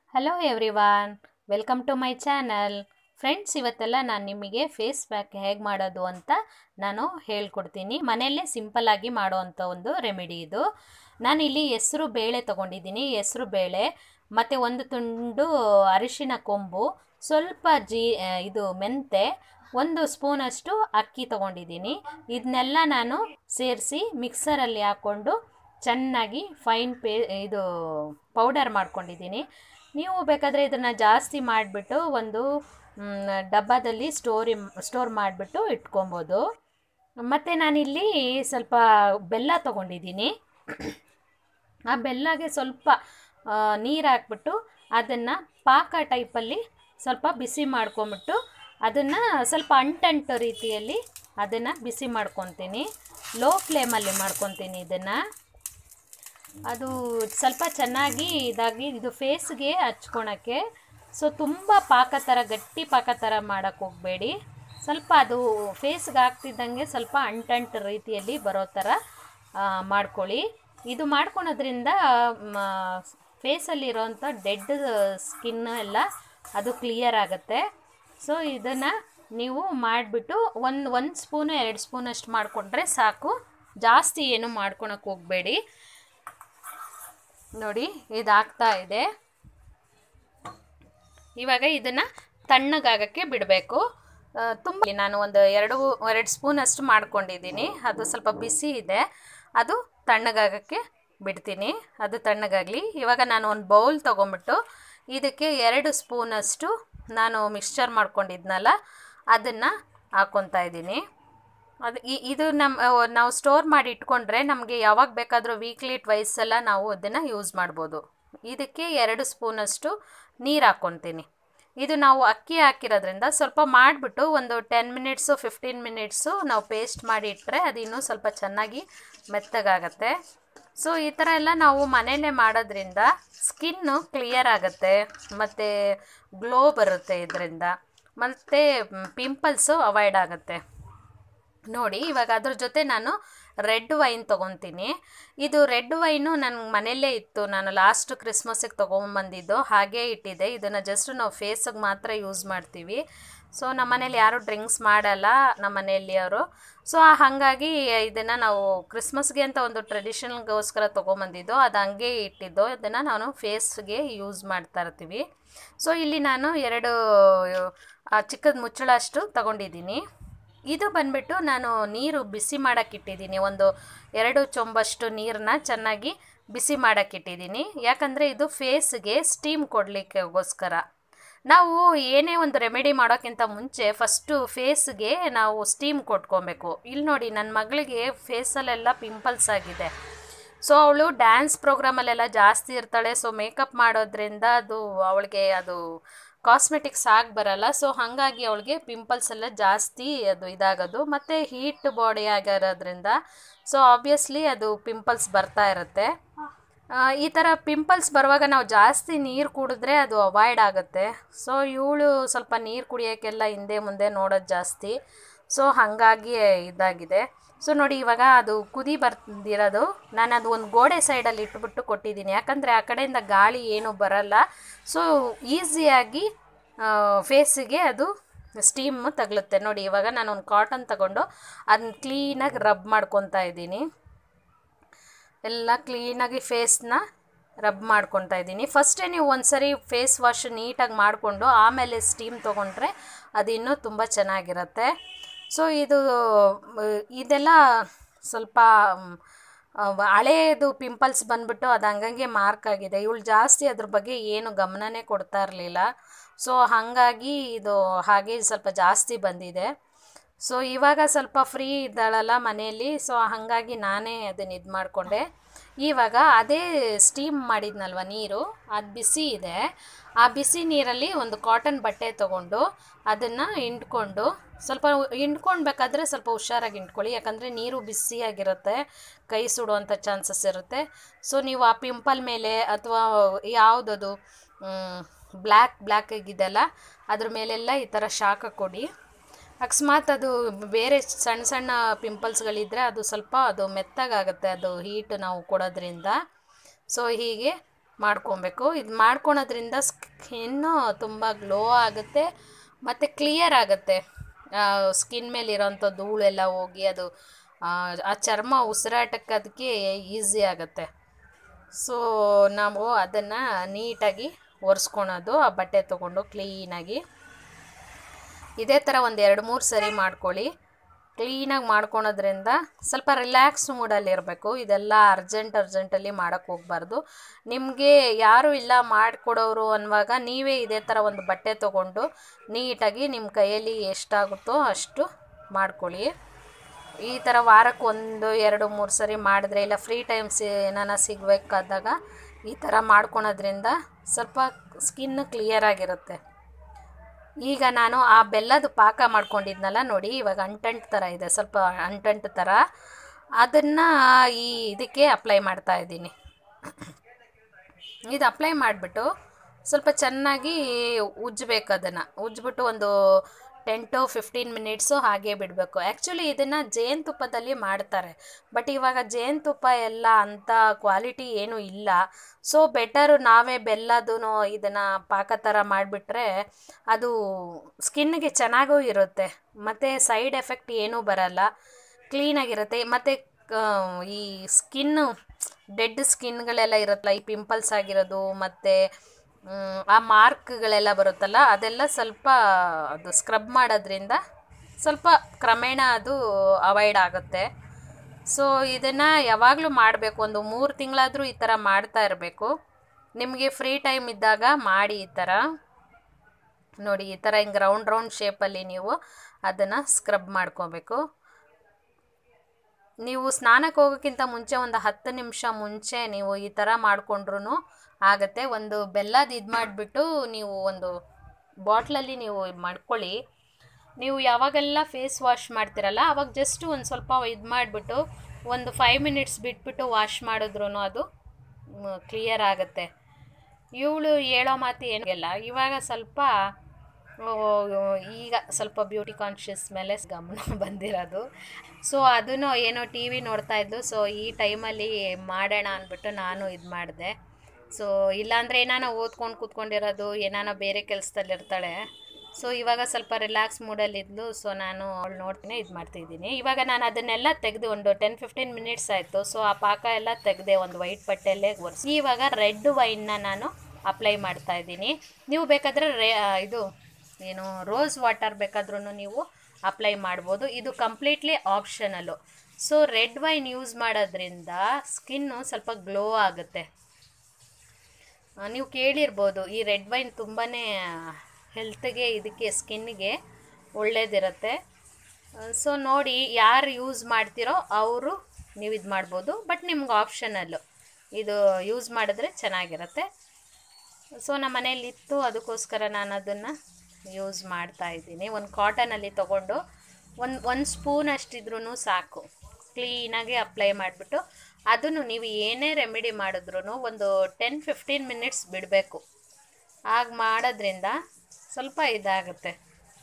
hello everyone welcome to my channel friends ಇವತ್ತೆಲ್ಲ ನಾನು ನಿಮಗೆ ಫೇಸ್ ಪ್ಯಾಕ್ ಹೇಗೆ ಮಾಡೋದು ಅಂತ ನಾನು ಹೇಳ್ಕೊಡ್ತೀನಿ ಮನೆಯಲ್ಲೇ ಸಿಂಪಲ್ಲಾಗಿ ಮಾಡೋವಂಥ ಒಂದು ರೆಮಿಡಿ ಇದು ನಾನಿಲ್ಲಿ ಹೆಸರು ಬೇಳೆ ತೊಗೊಂಡಿದ್ದೀನಿ ಹೆಸರು ಬೇಳೆ ಮತ್ತು ಒಂದು ತುಂಡು ಅರಿಶಿನ ಕೊಂಬು ಸ್ವಲ್ಪ ಜೀ ಆ, ಇದು ಮೆಂತೆ ಒಂದು ಸ್ಪೂನಷ್ಟು ಅಕ್ಕಿ ತೊಗೊಂಡಿದ್ದೀನಿ ಇದನ್ನೆಲ್ಲ ನಾನು ಸೇರಿಸಿ ಮಿಕ್ಸರಲ್ಲಿ ಹಾಕ್ಕೊಂಡು ಚೆನ್ನಾಗಿ ಫೈನ್ ಪೇ ಇದು ಪೌಡರ್ ಮಾಡ್ಕೊಂಡಿದ್ದೀನಿ ನೀವು ಬೇಕಾದರೆ ಇದನ್ನು ಜಾಸ್ತಿ ಮಾಡಿಬಿಟ್ಟು ಒಂದು ಮ್, ಡಬ್ಬದಲ್ಲಿ ಸ್ಟೋರಿ ಸ್ಟೋರ್ ಮಾಡಿಬಿಟ್ಟು ಇಟ್ಕೊಬೋದು ಮತ್ತು ನಾನಿಲ್ಲಿ ಸ್ವಲ್ಪ ಬೆಲ್ಲ ತೊಗೊಂಡಿದ್ದೀನಿ ಆ ಬೆಲ್ಲಗೆ ಸ್ವಲ್ಪ ನೀರು ಹಾಕ್ಬಿಟ್ಟು ಅದನ್ನು ಪಾಕ ಟೈಪಲ್ಲಿ ಸ್ವಲ್ಪ ಬಿಸಿ ಮಾಡ್ಕೊಂಬಿಟ್ಟು ಅದನ್ನು ಸ್ವಲ್ಪ ಅಂಟಂಟು ರೀತಿಯಲ್ಲಿ ಅದನ್ನು ಬಿಸಿ ಮಾಡ್ಕೊತೀನಿ ಲೋ ಫ್ಲೇಮಲ್ಲಿ ಮಾಡ್ಕೊತೀನಿ ಇದನ್ನು ಅದು ಸ್ವಲ್ಪ ಚೆನ್ನಾಗಿ ಇದಾಗಿ ಇದು ಫೇಸ್ಗೆ ಹಚ್ಕೊಳಕ್ಕೆ ಸೊ ತುಂಬ ಪಾಕ ಥರ ಗಟ್ಟಿ ಪಾಕ ಥರ ಮಾಡೋಕ್ಕೆ ಹೋಗಬೇಡಿ ಸ್ವಲ್ಪ ಅದು ಫೇಸ್ಗೆ ಹಾಕ್ತಿದ್ದಂಗೆ ಸ್ವಲ್ಪ ಅಂಟಂಟು ರೀತಿಯಲ್ಲಿ ಬರೋ ಥರ ಆ, ಮಾಡ್ಕೊಳ್ಳಿ ಇದು ಮಾಡ್ಕೊಳೋದ್ರಿಂದ ಫೇಸಲ್ಲಿರೋಂಥ ಡೆಡ್ ಸ್ಕಿನ್ ಎಲ್ಲ ಅದು ಕ್ಲಿಯರ್ ಆಗುತ್ತೆ ಸೊ ಇದನ್ನು ನೀವು ಮಾಡಿಬಿಟ್ಟು ಒಂದು ಒಂದು ಸ್ಪೂನು ಎರಡು ಸ್ಪೂನಷ್ಟು ಮಾಡಿಕೊಂಡ್ರೆ ಸಾಕು ಜಾಸ್ತಿ ಏನು ಮಾಡ್ಕೊಳಕ್ಕೆ ಹೋಗಬೇಡಿ ನೋಡಿ ಇದಾಗ್ತಾ ಇದೆ ಇವಾಗ ಇದನ್ನು ತಣ್ಣಗಾಗಕ್ಕೆ ಬಿಡಬೇಕು ತುಂಬ ನಾನು ಒಂದು ಎರಡು ಎರಡು ಸ್ಪೂನಷ್ಟು ಮಾಡ್ಕೊಂಡಿದ್ದೀನಿ ಅದು ಸ್ವಲ್ಪ ಬಿಸಿ ಇದೆ ಅದು ತಣ್ಣಗಾಗಕ್ಕೆ ಬಿಡ್ತೀನಿ ಅದು ತಣ್ಣಗಾಗಲಿ ಇವಾಗ ನಾನು ಒಂದು ಬೌಲ್ ತೊಗೊಂಬಿಟ್ಟು ಇದಕ್ಕೆ ಎರಡು ಸ್ಪೂನಷ್ಟು ನಾನು ಮಿಕ್ಸ್ಚರ್ ಮಾಡ್ಕೊಂಡಿದ್ನಲ್ಲ ಅದನ್ನು ಹಾಕ್ಕೊತಾ ಇದ್ದೀನಿ ಅದು ಈ- ಇದು ನಮ್ಮ ನಾವು ಸ್ಟೋರ್ ಮಾಡಿ ಇಟ್ಕೊಂಡ್ರೆ ನಮಗೆ ಯಾವಾಗ ಬೇಕಾದರೂ ವೀಕ್ಲಿ ಟ್ವೈಸ್ ಎಲ್ಲ ನಾವು ಅದನ್ನು ಯೂಸ್ ಮಾಡ್ಬೋದು ಇದಕ್ಕೆ ಎರಡು ಸ್ಪೂನಷ್ಟು ನೀರು ಹಾಕ್ಕೊತೀನಿ ಇದು ನಾವು ಅಕ್ಕಿ ಹಾಕಿರೋದ್ರಿಂದ ಸ್ವಲ್ಪ ಮಾಡಿಬಿಟ್ಟು ಒಂದು ಟೆನ್ ಮಿನಿಟ್ಸು ಫಿಫ್ಟೀನ್ ಮಿನಿಟ್ಸು ನಾವು ಪೇಸ್ಟ್ ಮಾಡಿ ಇಟ್ಟರೆ ಅದು ಇನ್ನೂ ಸ್ವಲ್ಪ ಚೆನ್ನಾಗಿ ಮೆತ್ತಗಾಗತ್ತೆ ಸೊ ಈ ಥರ ಎಲ್ಲ ನಾವು ಮನೆಯಲ್ಲೇ ಮಾಡೋದ್ರಿಂದ ಸ್ಕಿನ್ನು ಕ್ಲಿಯರ್ ಆಗುತ್ತೆ ಮತ್ತು ಗ್ಲೋ ಬರುತ್ತೆ ಇದರಿಂದ ಮತ್ತು ಪಿಂಪಲ್ಸು ಅವಾಯ್ಡ್ ಆಗುತ್ತೆ ನೋಡಿ ಇವಾಗ ಅದ್ರ ಜೊತೆ ನಾನು ರೆಡ್ ವೈನ್ ತೊಗೊತೀನಿ ಇದು ರೆಡ್ ವೈನು ನನ್ನ ಮನೆಯಲ್ಲೇ ಇತ್ತು ನಾನು ಲಾಸ್ಟ್ ಕ್ರಿಸ್ಮಸ್ಸಿಗೆ ತೊಗೊಂಬಂದಿದ್ದು ಹಾಗೇ ಇಟ್ಟಿದೆ ಇದನ್ನು ಜಸ್ಟ್ ನಾವು ಫೇಸಿಗೆ ಮಾತ್ರ ಯೂಸ್ ಮಾಡ್ತೀವಿ ಸೊ ನಮ್ಮ ಮನೇಲಿ ಯಾರೂ ಡ್ರಿಂಕ್ಸ್ ಮಾಡಲ್ಲ ನಮ್ಮ ಮನೆಯಲ್ಲಿ ಅವರು ಸೊ ಹಾಗಾಗಿ ಇದನ್ನು ನಾವು ಕ್ರಿಸ್ಮಸ್ಗೆ ಅಂತ ಒಂದು ಟ್ರೆಡಿಷನಲ್ಗೋಸ್ಕರ ತೊಗೊಂಬಂದಿದ್ದು ಅದು ಹಂಗೆ ಇಟ್ಟಿದ್ದು ಇದನ್ನು ನಾನು ಫೇಸ್ಗೆ ಯೂಸ್ ಮಾಡ್ತಾ ಇರ್ತೀವಿ ಸೊ ಇಲ್ಲಿ ನಾನು ಎರಡು ಆ, ಚಿಕ್ಕದ ಮುಚ್ಚಳ ಅಷ್ಟು ತಗೊಂಡಿದ್ದೀನಿ ಇದು ಬಂದ್ಬಿಟ್ಟು ನಾನು ನೀರು ಬಿಸಿ ಮಾಡೋಕ್ಕೆ ಇಟ್ಟಿದ್ದೀನಿ ಒಂದು ಎರಡು ಚೊಂಬಷ್ಟು ನೀರನ್ನ ಚೆನ್ನಾಗಿ ಬಿಸಿ ಮಾಡೋಕ್ಕೆ ಇಟ್ಟಿದ್ದೀನಿ ಯಾಕಂದರೆ ಇದು ಫೇಸ್ಗೆ ಸ್ಟೀಮ್ ಕೊಡಲಿಕ್ಕೆಗೋಸ್ಕರ ನಾವು ಏನೇ ಒಂದು ರೆಮಿಡಿ ಮಾಡೋಕ್ಕಿಂತ ಮುಂಚೆ ಫಸ್ಟು ಫೇಸ್ಗೆ ನಾವು ಸ್ಟೀಮ್ ಕೊಟ್ಕೊಬೇಕು ಇಲ್ಲಿ ನೋಡಿ ನನ್ನ ಮಗಳಿಗೆ ಫೇಸಲ್ಲೆಲ್ಲ ಪಿಂಪಲ್ಸ್ ಆಗಿದೆ ಸೊ ಅವಳು ಡ್ಯಾನ್ಸ್ ಪ್ರೋಗ್ರಾಮಲ್ಲೆಲ್ಲ ಜಾಸ್ತಿ ಇರ್ತಾಳೆ ಸೊ ಮೇಕಪ್ ಮಾಡೋದ್ರಿಂದ ಅದು ಅವಳಿಗೆ ಅದು ಕಾಸ್ಮೆಟಿಕ್ಸ್ ಆಗಿ ಬರಲ್ಲ ಸೊ ಹಾಗಾಗಿ ಅವಳಿಗೆ ಪಿಂಪಲ್ಸ್ ಎಲ್ಲ ಜಾಸ್ತಿ ಅದು ಇದಾಗೋದು ಮತ್ತು ಹೀಟ್ ಬಾಡಿ ಆಗಿರೋದ್ರಿಂದ ಸೊ ಆಬ್ವಿಯಸ್ಲಿ ಅದು ಪಿಂಪಲ್ಸ್ ಬರ್ತಾ ಇರುತ್ತೆ ಆ, ಈ ಥರ ಪಿಂಪಲ್ಸ್ ಬರುವಾಗ ನಾವು ಜಾಸ್ತಿ ನೀರು ಕುಡಿದ್ರೆ ಅದು ಅವಾಯ್ಡ್ ಆಗುತ್ತೆ ಸೊ ಇವಳು ಸ್ವಲ್ಪ ನೀರು ಕುಡಿಯೋಕ್ಕೆಲ್ಲ ಹಿಂದೆ ಮುಂದೆ ನೋಡೋದು ಜಾಸ್ತಿ ಸೊ ಹಾಗಾಗಿ ಇದಾಗಿದೆ ಸೊ ನೋಡಿ ಇವಾಗ ಅದು ಕುದಿ ಬರ್ದಿರೋದು ನಾನು ಅದು ಒಂದು ಗೋಡೆ ಸೈಡಲ್ಲಿ ಇಟ್ಬಿಟ್ಟು ಕೊಟ್ಟಿದ್ದೀನಿ ಯಾಕಂದರೆ ಆ ಕಡೆಯಿಂದ ಗಾಳಿ ಏನು ಬರಲ್ಲ ಸೊ ಈಸಿಯಾಗಿ ಫೇಸಿಗೆ ಅದು ಸ್ಟೀಮ್ ತಗಲುತ್ತೆ ನೋಡಿ ಇವಾಗ ನಾನು ಒಂದು ಕಾಟನ್ ತಗೊಂಡು ಅದನ್ನ ಕ್ಲೀನಾಗಿ ರಬ್ ಮಾಡ್ಕೊತಾ ಇದ್ದೀನಿ ಎಲ್ಲ ಕ್ಲೀನಾಗಿ ಫೇಸ್ನ ರಬ್ ಮಾಡ್ಕೊತಾ ಇದ್ದೀನಿ ಫಸ್ಟೇ ನೀವು ಒಂದ್ಸರಿ ಫೇಸ್ ವಾಶ್ ನೀಟಾಗಿ ಮಾಡಿಕೊಂಡು ಆಮೇಲೆ ಸ್ಟೀಮ್ ತೊಗೊಂಡ್ರೆ ಅದು ಇನ್ನೂ ತುಂಬ ಚೆನ್ನಾಗಿರುತ್ತೆ ಸೊ ಇದು ಮ್, ಇದೆಲ್ಲ ಸ್ವಲ್ಪ ಮ್, ಅವ್ ಹಳೇದು ಪಿಂಪಲ್ಸ್ ಬಂದ್ಬಿಟ್ಟು ಅದು ಹಂಗಂಗೆ ಮಾರ್ಕ್ ಆಗಿದೆ ಇವಳು ಜಾಸ್ತಿ ಅದ್ರ ಬಗ್ಗೆ ಏನು ಗಮನನೇ ಕೊಡ್ತಾ ಇರಲಿಲ್ಲ ಸೊ ಹಾಗಾಗಿ ಇದು ಹಾಗೆ ಸ್ವಲ್ಪ ಜಾಸ್ತಿ ಬಂದಿದೆ ಸೊ ಇವಾಗ ಸ್ವಲ್ಪ ಫ್ರೀ ಇದ್ದಾಳಲ್ಲ ಮನೆಯಲ್ಲಿ ಸೊ ಹಾಗಾಗಿ ನಾನೇ ಅದನ್ನ ಇದು ಮಾಡಿಕೊಂಡೆ ಇವಾಗ ಅದೇ ಸ್ಟೀಮ್ ಮಾಡಿದ್ನಲ್ವ ನೀರು ಅದು ಬಿಸಿ ಇದೆ ಆ ಬಿಸಿ ನೀರಲ್ಲಿ ಒಂದು ಕಾಟನ್ ಬಟ್ಟೆ ತೊಗೊಂಡು ಅದನ್ನು ಹಿಂಡ್ಕೊಂಡು ಸ್ವಲ್ಪ ಹಿಂಡ್ಕೊಳ್ಬೇಕಾದ್ರೆ ಸ್ವಲ್ಪ ಹುಷಾರಾಗಿ ಹಿಂಡ್ಕೊಳ್ಳಿ ಯಾಕಂದರೆ ನೀರು ಬಿಸಿಯಾಗಿರುತ್ತೆ ಕೈ ಸುಡುವಂಥ ಚಾನ್ಸಸ್ ಇರುತ್ತೆ ಸೊ ನೀವು ಆ ಪಿಂಪಲ್ ಮೇಲೆ ಅಥವಾ ಯಾವುದದು ಬ್ಲ್ಯಾಕ್ ಬ್ಲ್ಯಾಕ್ ಆಗಿದೆಲ್ಲ ಅದ್ರ ಮೇಲೆಲ್ಲ ಈ ಥರ ಶಾಖ ಕೊಡಿ ಅಕಸ್ಮಾತ್ ಅದು ಬೇರೆ ಸಣ್ಣ ಸಣ್ಣ ಪಿಂಪಲ್ಸ್ಗಳಿದ್ದರೆ ಅದು ಸ್ವಲ್ಪ ಅದು ಮೆತ್ತಗಾಗುತ್ತೆ ಅದು ಹೀಟ್ ನಾವು ಕೊಡೋದ್ರಿಂದ ಸೊ ಹೀಗೆ ಮಾಡ್ಕೊಬೇಕು ಇದು ಮಾಡ್ಕೊಳೋದ್ರಿಂದ ಸ್ಕಿನ್ನು ತುಂಬ ಗ್ಲೋ ಆಗುತ್ತೆ ಮತ್ತು ಕ್ಲಿಯರ್ ಆಗುತ್ತೆ ಸ್ಕಿನ್ ಮೇಲೆ ಇರೋಂಥ ಧೂಳೆಲ್ಲ ಹೋಗಿ ಅದು ಆ, ಆ ಚರ್ಮ ಉಸಿರಾಟಕ್ಕೆ ಅದಕ್ಕೆ ಈಸಿ ಆಗುತ್ತೆ ಸೊ ನಾವು ಅದನ್ನು ನೀಟಾಗಿ ಒರೆಸ್ಕೊಳೋದು ಆ ಬಟ್ಟೆ ತೊಗೊಂಡು ಕ್ಲೀನಾಗಿ ಇದೇ ಥರ ಒಂದು ಎರಡು ಮೂರು ಸರಿ ಮಾಡ್ಕೊಳ್ಳಿ ಕ್ಲೀನಾಗಿ ಮಾಡ್ಕೊಳೋದ್ರಿಂದ ಸ್ವಲ್ಪ ರಿಲ್ಯಾಕ್ಸ್ ಮೂಡಲ್ಲಿ ಇರಬೇಕು ಇದೆಲ್ಲ ಅರ್ಜೆಂಟ್ ಅರ್ಜೆಂಟಲ್ಲಿ ಮಾಡೋಕ್ಕೆ ಹೋಗ್ಬಾರ್ದು ನಿಮಗೆ ಯಾರು ಇಲ್ಲ ಮಾಡಿಕೊಡೋರು ಅನ್ನುವಾಗ ನೀವೇ ಇದೇ ಥರ ಒಂದು ಬಟ್ಟೆ ತೊಗೊಂಡು ನೀಟಾಗಿ ನಿಮ್ಮ ಕೈಯಲ್ಲಿ ಎಷ್ಟಾಗುತ್ತೋ ಅಷ್ಟು ಮಾಡ್ಕೊಳ್ಳಿ ಈ ಥರ ವಾರಕ್ಕೆ ಒಂದು ಎರಡು ಮೂರು ಸರಿ ಮಾಡಿದ್ರೆ ಇಲ್ಲ ಫ್ರೀ ಟೈಮ್ಸ್ ಏನಾನ ಸಿಗಬೇಕಾದಾಗ ಈ ಥರ ಮಾಡ್ಕೊಳೋದ್ರಿಂದ ಸ್ವಲ್ಪ ಸ್ಕಿನ್ ಕ್ಲಿಯರ್ ಆಗಿರುತ್ತೆ ಈಗ ನಾನು ಆ ಬೆಲ್ಲದ ಪಾಕ ಮಾಡ್ಕೊಂಡಿದ್ನಲ್ಲ ನೋಡಿ ಇವಾಗ ಅಂಟಂಟು ಥರ ಇದೆ ಸ್ವಲ್ಪ ಅಂಟಂಟು ಥರ ಅದನ್ನು ಈ ಇದಕ್ಕೆ ಅಪ್ಲೈ ಮಾಡ್ತಾ ಇದ್ದೀನಿ ಇದು ಅಪ್ಲೈ ಮಾಡಿಬಿಟ್ಟು ಸ್ವಲ್ಪ ಚೆನ್ನಾಗಿ ಉಜ್ಜಬೇಕು ಅದನ್ನು ಉಜ್ಜಿಬಿಟ್ಟು ಒಂದು ಟೆನ್ ಟು ಫಿಫ್ಟೀನ್ ಮಿನಿಟ್ಸು ಹಾಗೆ ಬಿಡಬೇಕು ಆ್ಯಕ್ಚುಲಿ ಇದನ್ನು ಜೇನುತುಪ್ಪದಲ್ಲಿ ಮಾಡ್ತಾರೆ ಬಟ್ ಇವಾಗ ಜೇನುತುಪ್ಪ ಎಲ್ಲ ಅಂಥ ಕ್ವಾಲಿಟಿ ಏನೂ ಇಲ್ಲ ಸೊ ಬೆಟರು ನಾವೇ ಬೆಲ್ಲದೂ ಇದನ್ನು ಪಾಕ ಥರ ಮಾಡಿಬಿಟ್ರೆ ಅದು ಸ್ಕಿನ್ಗೆ ಚೆನ್ನಾಗೂ ಇರುತ್ತೆ ಮತ್ತು ಸೈಡ್ ಎಫೆಕ್ಟ್ ಏನೂ ಬರಲ್ಲ ಕ್ಲೀನಾಗಿರುತ್ತೆ ಮತ್ತು ಈ ಸ್ಕಿನ್ನು ಡೆಡ್ ಸ್ಕಿನ್ಗಳೆಲ್ಲ ಇರುತ್ತಲ್ಲ ಈ ಪಿಂಪಲ್ಸ್ ಆಗಿರೋದು ಮತ್ತು ಆ ಮಾರ್ಕ್ಗಳೆಲ್ಲ ಬರುತ್ತಲ್ಲ ಅದೆಲ್ಲ ಸ್ವಲ್ಪ ಅದು ಸ್ಕ್ರಬ್ ಮಾಡೋದ್ರಿಂದ ಸ್ವಲ್ಪ ಕ್ರಮೇಣ ಅದು ಅವಾಯ್ಡ್ ಆಗುತ್ತೆ ಸೊ ಇದನ್ನು ಯಾವಾಗಲೂ ಮಾಡಬೇಕು ಒಂದು ಮೂರು ತಿಂಗಳಾದರೂ ಈ ಥರ ಮಾಡ್ತಾ ಇರಬೇಕು ನಿಮಗೆ ಫ್ರೀ ಟೈಮ್ ಇದ್ದಾಗ ಮಾಡಿ ಈ ಥರ ನೋಡಿ ಈ ಥರ ಹಿಂಗೆ ರೌಂಡ್ ರೌಂಡ್ ಶೇಪಲ್ಲಿ ನೀವು ಅದನ್ನು ಸ್ಕ್ರಬ್ ಮಾಡ್ಕೋಬೇಕು ನೀವು ಸ್ನಾನಕ್ಕೆ ಹೋಗೋಕ್ಕಿಂತ ಮುಂಚೆ ಒಂದು ಹತ್ತು ನಿಮಿಷ ಮುಂಚೆ ನೀವು ಈ ಥರ ಮಾಡಿಕೊಂಡ್ರೂ ಆಗುತ್ತೆ ಒಂದು ಬೆಲ್ಲದ ಇದು ಮಾಡಿಬಿಟ್ಟು ನೀವು ಒಂದು ಬಾಟ್ಲಲ್ಲಿ ನೀವು ಇದ್ ಮಾಡ್ಕೊಳ್ಳಿ ನೀವು ಯಾವಾಗೆಲ್ಲ ಫೇಸ್ ವಾಶ್ ಮಾಡ್ತೀರಲ್ಲ ಅವಾಗ ಜಸ್ಟ್ ಒಂದು ಸ್ವಲ್ಪ ಇದು ಮಾಡಿಬಿಟ್ಟು ಒಂದು ಫೈವ್ ಮಿನಿಟ್ಸ್ ಬಿಟ್ಬಿಟ್ಟು ವಾಶ್ ಮಾಡಿದ್ರೂ ಅದು ಕ್ಲಿಯರ್ ಆಗುತ್ತೆ ಇವಳು ಹೇಳೋ ಮಾತು ಏನಿಲ್ಲ ಇವಾಗ ಸ್ವಲ್ಪ ಆ, ಈಗ ಸ್ವಲ್ಪ ಬ್ಯೂಟಿ ಕಾನ್ಷಿಯಸ್ ಮೇಲೆ ಗಮನ ಬಂದಿರೋದು ಸೊ ಅದನ್ನು ಏನೋ ಟಿ ವಿ ನೋಡ್ತಾ ಇದ್ದು ಸೊ ಈ ಟೈಮಲ್ಲಿ ಮಾಡೋಣ ಅಂದ್ಬಿಟ್ಟು ನಾನು ಇದು ಮಾಡಿದೆ ಸೊ ಇಲ್ಲಾಂದರೆ ಏನಾನ ಓದ್ಕೊಂಡು ಕೂತ್ಕೊಂಡಿರೋದು ಏನಾನ ಬೇರೆ ಕೆಲಸದಲ್ಲಿ ಇರ್ತಾಳೆ ಸೊ ಇವಾಗ ಸ್ವಲ್ಪ ರಿಲ್ಯಾಕ್ಸ್ ಮೂಡಲ್ಲಿದ್ಲು ಸೊ ನಾನು ಅವಳು ನೋಡ್ತೀನಿ ಇದು ಮಾಡ್ತಿದ್ದೀನಿ ಇವಾಗ ನಾನು ಅದನ್ನೆಲ್ಲ ತೆಗೆದು ಒಂದು ಟೆನ್ ಫಿಫ್ಟೀನ್ ಮಿನಿಟ್ಸ್ ಆಯಿತು ಸೊ ಆ ಪಾಕ ಎಲ್ಲ ತೆಗೆದೆ ಒಂದು ವೈಟ್ ಬಟ್ಟೆಯಲ್ಲೇ ಒರೆಸಿ ಇವಾಗ ರೆಡ್ ವೈನ್ನ ನಾನು ಅಪ್ಲೈ ಮಾಡ್ತಾ ಇದ್ದೀನಿ ನೀವು ಬೇಕಾದರೆ ರೇ ಇದು ಏನು ರೋಸ್ ವಾಟರ್ ಬೇಕಾದ್ರೂ ನೀವು ಅಪ್ಲೈ ಮಾಡ್ಬೋದು ಇದು completely optional so red wine use ಮಾಡೋದ್ರಿಂದ ಸ್ಕಿನ್ನು ಸ್ವಲ್ಪ ಗ್ಲೋ ಆಗುತ್ತೆ ಆ, ನೀವು ಕೇಳಿರ್ಬೋದು ಈ ರೆಡ್ ವೈನ್ ತುಂಬಾ ಹೆಲ್ತ್ಗೆ ಇದಕ್ಕೆ ಸ್ಕಿನ್ನಿಗೆ ಒಳ್ಳೇದಿರುತ್ತೆ ಸೊ ನೋಡಿ ಯಾರು ಯೂಸ್ ಮಾಡ್ತೀರೋ ಅವರು ನೀವು ಇದು ಮಾಡ್ಬೋದು ಬಟ್ ನಿಮ್ಗೆ ಆಪ್ಷನಲ್ಲು ಇದು ಯೂಸ್ ಮಾಡಿದ್ರೆ ಚೆನ್ನಾಗಿರುತ್ತೆ ಸೊ ನಮ್ಮ ಮನೇಲಿ ಇತ್ತು ಅದಕ್ಕೋಸ್ಕರ ನಾನು ಅದನ್ನು ಯೂಸ್ ಮಾಡ್ತಾ ಇದ್ದೀನಿ ಒಂದು ಕಾಟನಲ್ಲಿ ತೊಗೊಂಡು ಒಂದು ಒಂದು ಸ್ಪೂನ್ ಅಷ್ಟಿದ್ರೂ ಸಾಕು ಕ್ಲೀನಾಗಿ ಅಪ್ಲೈ ಮಾಡಿಬಿಟ್ಟು ಅದನ್ನು ನೀವು ಏನೇ ರೆಮಿಡಿ ಮಾಡಿದ್ರೂ ಒಂದು ಟೆನ್ ಫಿಫ್ಟೀನ್ ಮಿನಿಟ್ಸ್ ಬಿಡಬೇಕು ಆಗ ಮಾಡೋದ್ರಿಂದ ಸ್ವಲ್ಪ ಇದಾಗುತ್ತೆ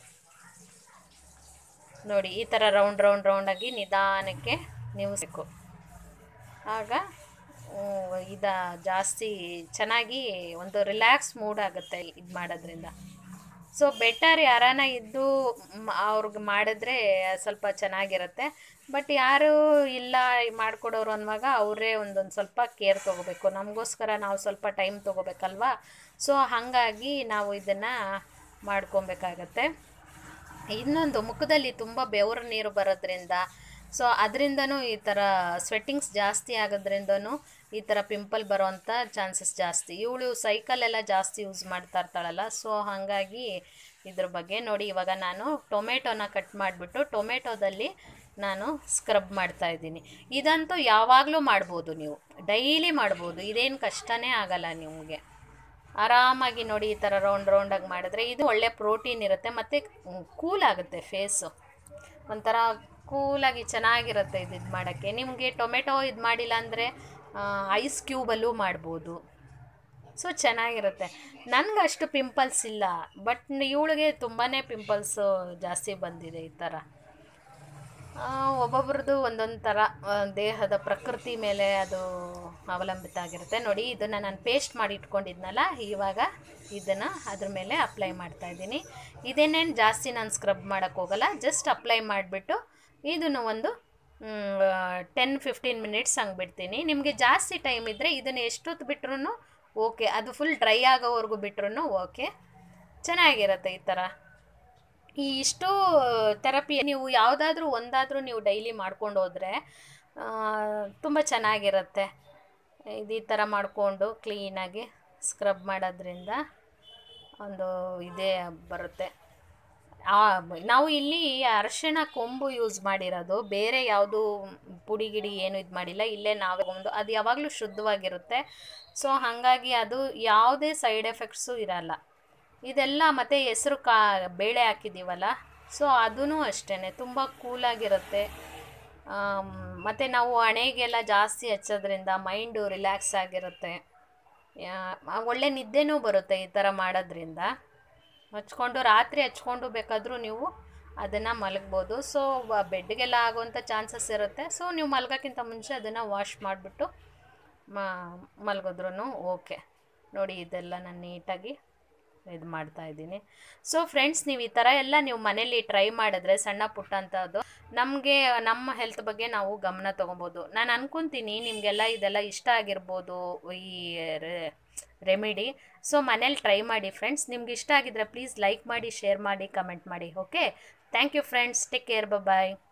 ನೋಡಿ ಈ ಥರ ರೌಂಡ್ ರೌಂಡ್ ರೌಂಡಾಗಿ ನಿಧಾನಕ್ಕೆ ನೀವು ಸಿಕ್ಕು ಆಗ ಇದ ಜಾಸ್ತಿ ಚೆನ್ನಾಗಿ ಒಂದು ರಿಲ್ಯಾಕ್ಸ್ ಮೂಡ್ ಆಗುತ್ತೆ ಇದು ಮಾಡೋದ್ರಿಂದ ಸೊ ಬೆಟರ್ ಯಾರಾನ ಇದ್ದು ಮ್, ಅವ್ರಿಗೆ ಮಾಡಿದ್ರೆ ಸ್ವಲ್ಪ ಚೆನ್ನಾಗಿರುತ್ತೆ ಬಟ್ ಯಾರು ಇಲ್ಲ ಮಾಡಿಕೊಡೋರು ಅನ್ನುವಾಗ ಅವರೇ ಒಂದೊಂದು ಸ್ವಲ್ಪ ಕೇರ್ ತೊಗೋಬೇಕು ನಮಗೋಸ್ಕರ ನಾವು ಸ್ವಲ್ಪ ಟೈಮ್ ತೊಗೋಬೇಕಲ್ವಾ ಸೊ ಹಾಗಾಗಿ ನಾವು ಇದನ್ನು ಮಾಡ್ಕೊಬೇಕಾಗತ್ತೆ ಇನ್ನೊಂದು ಮುಖದಲ್ಲಿ ತುಂಬ ಬೆವರು ನೀರು ಬರೋದ್ರಿಂದ ಸೊ ಅದರಿಂದನೂ ಈ ಥರ ಸ್ವೆಟ್ಟಿಂಗ್ಸ್ ಜಾಸ್ತಿ ಆಗೋದ್ರಿಂದನೂ ಈ ಥರ ಪಿಂಪಲ್ ಬರೋವಂಥ ಚಾನ್ಸಸ್ ಜಾಸ್ತಿ ಇವಳು ಸೈಕಲ್ ಎಲ್ಲ ಜಾಸ್ತಿ ಯೂಸ್ ಮಾಡ್ತಾ ಇರ್ತಾಳಲ್ಲ ಸೊ ಹಾಗಾಗಿ ಇದ್ರ ಬಗ್ಗೆ ನೋಡಿ ಇವಾಗ ನಾನು ಟೊಮೆಟೊನ ಕಟ್ ಮಾಡಿಬಿಟ್ಟು ಟೊಮೆಟೊದಲ್ಲಿ ನಾನು ಸ್ಕ್ರಬ್ ಮಾಡ್ತಾ ಇದ್ದೀನಿ ಇದಂತೂ ಯಾವಾಗಲೂ ಮಾಡ್ಬೋದು ನೀವು ಡೈಲಿ ಮಾಡ್ಬೋದು ಇದೇನು ಕಷ್ಟನೇ ಆಗಲ್ಲ ನಿಮಗೆ ಆರಾಮಾಗಿ ನೋಡಿ ಈ ಥರ ರೌಂಡ್ ರೌಂಡಾಗಿ ಮಾಡಿದ್ರೆ ಇದು ಒಳ್ಳೆ ಪ್ರೋಟೀನ್ ಇರುತ್ತೆ ಮತ್ತು ಕೂಲ್ ಆಗುತ್ತೆ ಫೇಸು ಒಂಥರ ಕೂಲಾಗಿ ಚೆನ್ನಾಗಿರುತ್ತೆ ಇದು ಇದು ಮಾಡೋಕ್ಕೆ ನಿಮಗೆ ಟೊಮೆಟೊ ಇದು ಮಾಡಿಲ್ಲ ಅಂದರೆ ಐಸ್ ಕ್ಯೂಬಲ್ಲೂ ಮಾಡ್ಬೋದು ಸೊ ಚೆನ್ನಾಗಿರುತ್ತೆ ನನಗೆ ಅಷ್ಟು ಪಿಂಪಲ್ಸ್ ಇಲ್ಲ ಬಟ್ ಇವಳಿಗೆ ತುಂಬಾ ಪಿಂಪಲ್ಸು ಜಾಸ್ತಿ ಬಂದಿದೆ ಈ ಥರ ಆ, ಒಬ್ಬೊಬ್ರದ್ದು ಒಂದೊಂದು ಥರ ಆ, ದೇಹದ ಪ್ರಕೃತಿ ಮೇಲೆ ಅದು ಅವಲಂಬಿತ ಆಗಿರುತ್ತೆ ನೋಡಿ ಇದನ್ನು ನಾನು ಪೇಸ್ಟ್ ಮಾಡಿ ಇಟ್ಕೊಂಡಿದ್ನಲ್ಲ ಇವಾಗ ಇದನ್ನು ಅದ್ರ ಮೇಲೆ ಅಪ್ಲೈ ಮಾಡ್ತಾ ಇದ್ದೀನಿ ಇದೇನೇನು ಜಾಸ್ತಿ ನಾನು ಸ್ಕ್ರಬ್ ಮಾಡೋಕ್ಕೆ ಹೋಗಲ್ಲ ಜಸ್ಟ್ ಅಪ್ಲೈ ಮಾಡಿಬಿಟ್ಟು ಇದನ್ನು ಒಂದು ಟೆನ್ ಫಿಫ್ಟೀನ್ ಮಿನಿಟ್ಸ್ ಹಂಗೆ ಬಿಡ್ತೀನಿ ನಿಮಗೆ ಜಾಸ್ತಿ ಟೈಮ್ ಇದ್ದರೆ ಇದನ್ನು ಎಷ್ಟೊತ್ತು ಬಿಟ್ರೂ ಓಕೆ ಅದು ಫುಲ್ ಡ್ರೈ ಆಗೋವರೆಗೂ ಬಿಟ್ರೂ ಓಕೆ ಚೆನ್ನಾಗಿರುತ್ತೆ ಈ ಥರ ಈ ಇಷ್ಟು ಥೆರಪಿ ನೀವು ಯಾವುದಾದ್ರೂ ಒಂದಾದರೂ ನೀವು ಡೈಲಿ ಮಾಡ್ಕೊಂಡು ಹೋದರೆ ತುಂಬ ಚೆನ್ನಾಗಿರುತ್ತೆ ಇದು ಈ ಥರ ಮಾಡಿಕೊಂಡು ಕ್ಲೀನಾಗಿ ಸ್ಕ್ರಬ್ ಮಾಡೋದ್ರಿಂದ ಒಂದು ಇದೇ ಬರುತ್ತೆ ಆ, ನಾವು ಇಲ್ಲಿ ಅರಶಿಣ ಕೊಂಬು ಯೂಸ್ ಮಾಡಿರೋದು ಬೇರೆ ಯಾವುದು ಪುಡಿ ಗಿಡಿ ಏನು ಇದು ಮಾಡಿಲ್ಲ ಇಲ್ಲೇ ನಾವೇ ಒಂದು ಅದು ಯಾವಾಗಲೂ ಶುದ್ಧವಾಗಿರುತ್ತೆ ಸೊ ಹಾಗಾಗಿ ಅದು ಯಾವುದೇ ಸೈಡ್ ಎಫೆಕ್ಟ್ಸು ಇರಲ್ಲ ಇದೆಲ್ಲ ಮತ್ತು ಹೆಸರು ಕಾ ಬೇಳೆ ಹಾಕಿದ್ದೀವಲ್ಲ ಸೊ ಅದೂ ಅಷ್ಟೇ ತುಂಬ ಕೂಲಾಗಿರುತ್ತೆ ಮತ್ತು ನಾವು ಹಣೆಗೆಲ್ಲ ಜಾಸ್ತಿ ಹಚ್ಚೋದ್ರಿಂದ ಮೈಂಡು ರಿಲ್ಯಾಕ್ಸ್ ಆಗಿರುತ್ತೆ ಯಾ- ಒಳ್ಳೆ ನಿದ್ದೆನೂ ಬರುತ್ತೆ ಈ ಥರ ಮಾಡೋದ್ರಿಂದ ಹಚ್ಕೊಂಡು ರಾತ್ರಿ ಹಚ್ಕೊಂಡು ಬೇಕಾದರೂ ನೀವು ಅದನ್ನು ಮಲಗ್ಬೋದು ಸೊ ಬೆಡ್ಗೆಲ್ಲ ಆಗುವಂಥ ಚಾನ್ಸಸ್ ಇರುತ್ತೆ ಸೊ ನೀವು ಮಲ್ಗೋಕ್ಕಿಂತ ಮುಂಚೆ ಅದನ್ನು ವಾಶ್ ಮಾಡಿಬಿಟ್ಟು ಮಲಗಿದ್ರೂ ಓಕೆ ನೋಡಿ ಇದೆಲ್ಲ ನಾನು ನೀಟಾಗಿ ಇದು ಮಾಡ್ತಾ ಇದ್ದೀನಿ ಸೊ ಫ್ರೆಂಡ್ಸ್ ನೀವು ಈ ಥರ ಎಲ್ಲ ನೀವು ಮನೇಲಿ ಟ್ರೈ ಮಾಡಿದ್ರೆ ಸಣ್ಣ ಪುಟ್ಟ ಅಂಥದ್ದು ನಮಗೆ ನಮ್ಮ ಹೆಲ್ತ್ ಬಗ್ಗೆ ನಾವು ಗಮನ ತೊಗೊಬೋದು ನಾನು ಅನ್ಕೊತೀನಿ ನಿಮಗೆಲ್ಲ ಇದೆಲ್ಲ ಇಷ್ಟ ಆಗಿರ್ಬೋದು ಈ ರೆಮಿಡಿ ಸೊ ಮನೇಲಿ ಟ್ರೈ ಮಾಡಿ ಫ್ರೆಂಡ್ಸ್ ನಿಮ್ಗೆ ಇಷ್ಟ ಆಗಿದ್ರೆ ಪ್ಲೀಸ್ ಲೈಕ್ ಮಾಡಿ ಶೇರ್ ಮಾಡಿ ಕಮೆಂಟ್ ಮಾಡಿ okay thank you friends take care bye